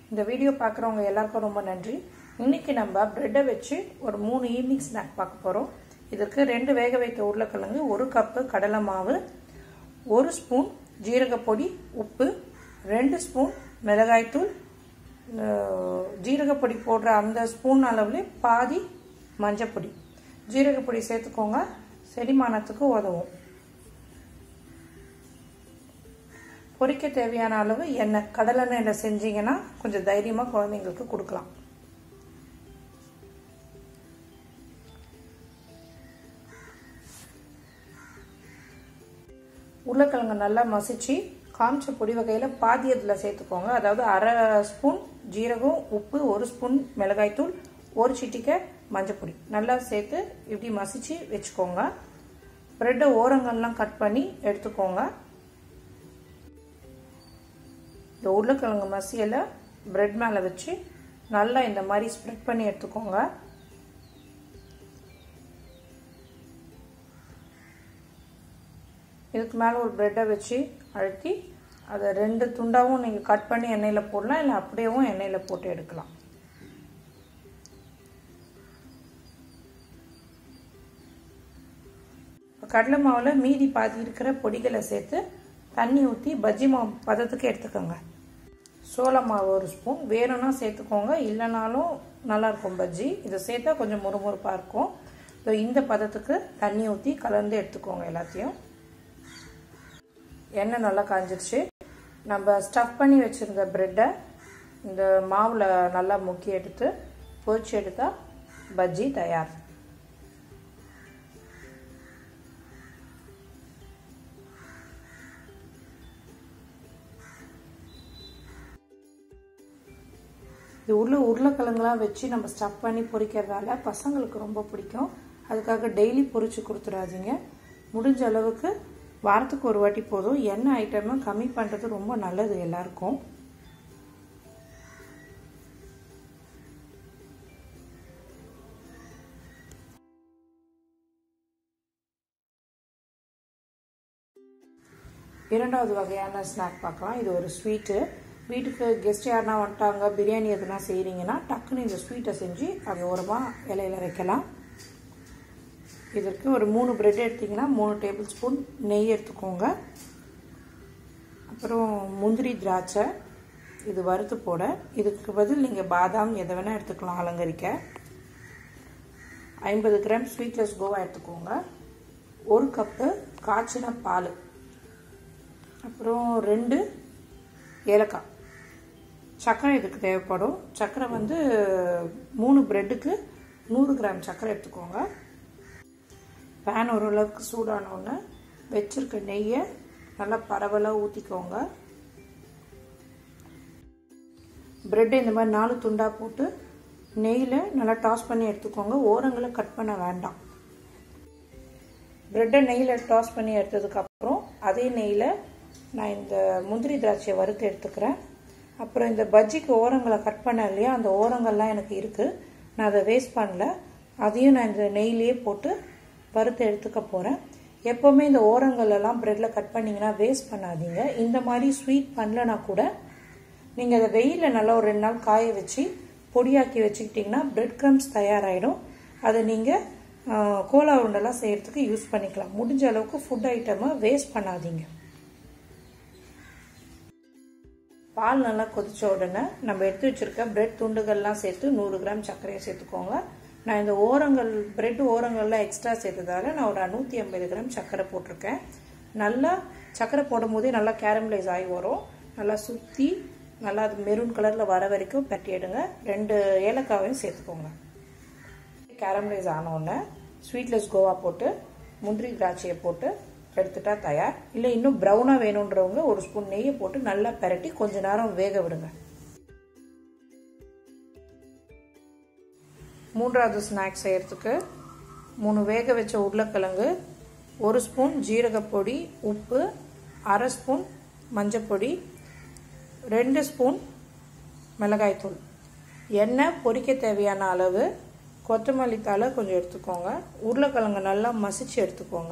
இந்த வீடியோ பார்க்குறவங்க எல்லாருக்கும் ரொம்ப நன்றி இன்னைக்கு நம்ம ப்ரெட்டை வச்சு ஒரு மூணு ஈவினிங் ஸ்நாக் பார்க்க போகிறோம் இதற்கு ரெண்டு வேக வைத்த உருளைக்கிழங்கு ஒரு கப்பு கடலை மாவு ஒரு ஸ்பூன் ஜீரகப்பொடி உப்பு ரெண்டு ஸ்பூன் மிளகாய்த்தூள் ஜீரகப்பொடி போடுற அந்த ஸ்பூன் அளவில் பாதி மஞ்சப்பொடி ஜீரகப்பொடி சேர்த்துக்கோங்க செரிமானத்துக்கு உதவும் பொரிக்க தேவையான அளவு எண்ணெய் கடலெண்ணெயில் செஞ்சீங்கன்னா கொஞ்சம் தைரியமாக குழந்தைங்களுக்கு கொடுக்கலாம் உருளைக்கிழங்கு நல்லா மசிச்சு காமிச்ச பொடி வகையில் பாதி அதில் சேர்த்துக்கோங்க அதாவது அரை ஸ்பூன் ஜீரகம் உப்பு ஒரு ஸ்பூன் மிளகாய்த்தூள் ஒரு சிட்டிக்கை மஞ்சப்பொடி நல்லா சேர்த்து இப்படி மசிச்சு வச்சுக்கோங்க ப்ரெட்டை ஓரங்கள்லாம் கட் பண்ணி எடுத்துக்கோங்க இந்த உருளைக்கிழங்கு மசியலை ப்ரெட் மேலே வச்சு நல்லா இந்த மாதிரி ஸ்ப்ரெட் பண்ணி எடுத்துக்கோங்க இதுக்கு மேலே ஒரு ப்ரெட்டை வச்சு அழுத்தி அதை ரெண்டு துண்டாவும் நீங்கள் கட் பண்ணி எண்ணெயில் போடலாம் இல்லை அப்படியேவும் எண்ணெயில் போட்டு எடுக்கலாம் கடலை மாவில் மீதி பாதி இருக்கிற பொடிகளை சேர்த்து தண்ணி ஊற்றி பஜ்ஜி மாவு பதத்துக்கு எடுத்துக்கோங்க சோள மாவு ஒரு ஸ்பூன் வேணும்னா சேர்த்துக்கோங்க இல்லைனாலும் நல்லாயிருக்கும் பஜ்ஜி இதை சேர்த்தா கொஞ்சம் முறுமுறுப்பாக இருக்கும் ஸோ இந்த பதத்துக்கு தண்ணி ஊற்றி கலந்து எடுத்துக்கோங்க எல்லாத்தையும் எண்ணெய் நல்லா காஞ்சிருச்சு நம்ம ஸ்டஃப் பண்ணி வச்சுருந்த ப்ரெட்டை இந்த மாவில் நல்லா முக்கி எடுத்து பொரிச்சு எடுத்தால் பஜ்ஜி தயார் இது உள்ள உருளைக்கிழங்குலாம் வச்சு நம்ம ஸ்டஃப் பண்ணி பொரிக்கிறதால பசங்களுக்கு ரொம்ப பிடிக்கும் அதுக்காக டெய்லி பொரிச்சு கொடுத்துடாதீங்க முடிஞ்ச அளவுக்கு வாரத்துக்கு ஒரு வாட்டி போதும் எண்ணெய் ஐட்டமும் கம்மி பண்ணுறது ரொம்ப நல்லது எல்லாருக்கும் இரண்டாவது வகையான ஸ்நாக் பார்க்கலாம் இது ஒரு ஸ்வீட்டு வீட்டுக்கு கெஸ்ட் யாருனா வந்துட்டாங்க பிரியாணி எதுனா செய்கிறீங்கன்னா டக்குன்னு இந்த ஸ்வீட்டை செஞ்சு அது ஓரமாக இலையில வைக்கலாம் இதற்கு ஒரு மூணு ப்ரெட் எடுத்திங்கன்னா மூணு டேபிள் ஸ்பூன் நெய் எடுத்துக்கோங்க அப்புறம் முந்திரி திராட்சை இது வறுத்து போட இதுக்கு பதில் நீங்கள் பாதாம் எதை வேணால் எடுத்துக்கலாம் அலங்கரிக்க ஐம்பது கிராம் ஸ்வீட்லெஸ் கோவா எடுத்துக்கோங்க ஒரு கப்பு காய்ச்சின பால் அப்புறம் ரெண்டு ஏலக்காய் சர்க்கரை இதுக்கு தேவைப்படும் சர்க்கரை வந்து மூணு ப்ரெட்டுக்கு நூறு கிராம் சர்க்கரை எடுத்துக்கோங்க பேன் ஓரளவுக்கு சூடானோன்னு வச்சுருக்க நெய்யை நல்லா பரவலாக ஊற்றிக்கோங்க ப்ரெட்டை இந்த மாதிரி நாலு துண்டாக போட்டு நெய்யில் நல்லா டாஸ் பண்ணி எடுத்துக்கோங்க ஓரங்களை கட் பண்ண வேண்டாம் ப்ரெட்டை நெய்யில் டாஸ் பண்ணி எடுத்ததுக்கப்புறம் அதே நெய்யில் நான் இந்த முந்திரி திராட்சையை வறுத்து எடுத்துக்கிறேன் அப்புறம் இந்த பஜ்ஜிக்கு ஓரங்களை கட் பண்ண இல்லையா அந்த ஓரங்கள்லாம் எனக்கு இருக்குது நான் அதை வேஸ்ட் பண்ணல அதையும் நான் இந்த நெய்லேயே போட்டு வறுத்து எடுத்துக்க போகிறேன் எப்போவுமே இந்த ஓரங்கள்லாம் ப்ரெட்டில் கட் பண்ணிங்கன்னா வேஸ்ட் பண்ணாதீங்க இந்த மாதிரி ஸ்வீட் பண்ணலனா கூட நீங்கள் அதை வெயிலில் நல்லா ஒரு ரெண்டு நாள் காய வச்சு பொடியாக்கி வச்சுக்கிட்டிங்கன்னா பிரெட் க்ரம்ஸ் தயாராகிடும் அதை நீங்கள் கோலா உருண்டெல்லாம் செய்கிறதுக்கு யூஸ் பண்ணிக்கலாம் முடிஞ்ச அளவுக்கு ஃபுட் ஐட்டமை வேஸ்ட் பண்ணாதீங்க பால் நல்லா கொதிச்ச உடனே நம்ம எடுத்து வச்சுருக்க பிரெட் துண்டுகள்லாம் சேர்த்து நூறு கிராம் சர்க்கரையை சேர்த்துக்கோங்க நான் இந்த ஓரங்கள் பிரெட் ஓரங்கள்லாம் எக்ஸ்ட்ரா சேர்த்ததால நான் ஒரு நூற்றி ஐம்பது கிராம் சர்க்கரை போட்டிருக்கேன் நல்லா சர்க்கரை போடும் போதே நல்லா கேரமலைஸ் ஆகி வரும் நல்லா சுற்றி நல்லா அது மெரூன் கலரில் வர வரைக்கும் பட்டி எடுங்க ரெண்டு ஏலக்காவையும் சேர்த்துக்கோங்க கேரமலைஸ் ஆனோடனே ஸ்வீட்லெஸ் கோவா போட்டு முந்திரி திராட்சையை போட்டு எடுத்துட்டா தயார் இல்லை இன்னும் ப்ரௌனாக வேணுன்றவங்க ஒரு ஸ்பூன் நெய்யை போட்டு நல்லா பெரட்டி கொஞ்ச நேரம் வேக விடுங்க மூன்றாவது ஸ்நாக்ஸ் செய்கிறதுக்கு மூணு வேக வச்ச உருளைக்கிழங்கு ஒரு ஸ்பூன் ஜீரகப்பொடி உப்பு அரை ஸ்பூன் மஞ்சப்பொடி ரெண்டு ஸ்பூன் மிளகாய்த்தூள் எண்ணெய் பொரிக்க தேவையான அளவு கொத்தமல்லி தலை கொஞ்சம் எடுத்துக்கோங்க உருளைக்கிழங்கு நல்லா மசிச்சு எடுத்துக்கோங்க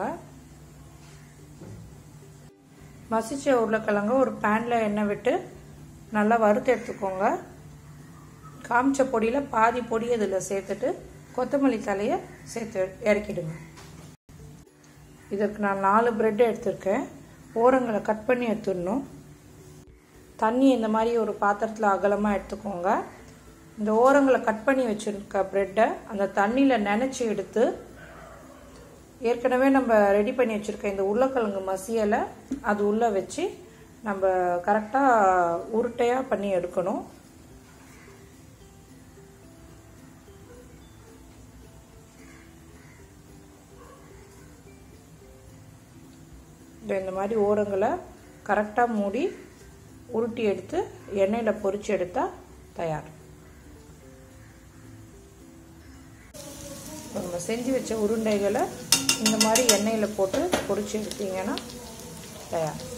மசிச்ச உருளைக்கிழங்க ஒரு பேனில் எண்ணெய் விட்டு நல்லா வறுத்து எடுத்துக்கோங்க காமிச்ச பொடியில் பாதி பொடி இதில் சேர்த்துட்டு கொத்தமல்லி தலையை சேர்த்து இறக்கிடுங்க இதற்கு நான் நாலு ப்ரெட் எடுத்திருக்கேன் ஓரங்களை கட் பண்ணி எடுத்துடணும் தண்ணி இந்த மாதிரி ஒரு பாத்திரத்தில் அகலமாக எடுத்துக்கோங்க இந்த ஓரங்களை கட் பண்ணி வச்சுருக்க ப்ரெட்டை அந்த தண்ணியில் நினச்சி எடுத்து ஏற்கனவே நம்ம ரெடி பண்ணி வச்சுருக்க இந்த உருளைக்கிழங்கு மசியலை அது உள்ளே வச்சு நம்ம கரெக்டாக உருட்டையாக பண்ணி எடுக்கணும் இந்த மாதிரி ஓரங்களை கரெக்டாக மூடி உருட்டி எடுத்து எண்ணெயில் பொரிச்சு எடுத்தால் தயார் நம்ம செஞ்சு வச்ச உருண்டைகளை இந்த மாதிரி எண்ணெயில் போட்டு பொரிச்சு எடுத்தீங்கன்னா தயார்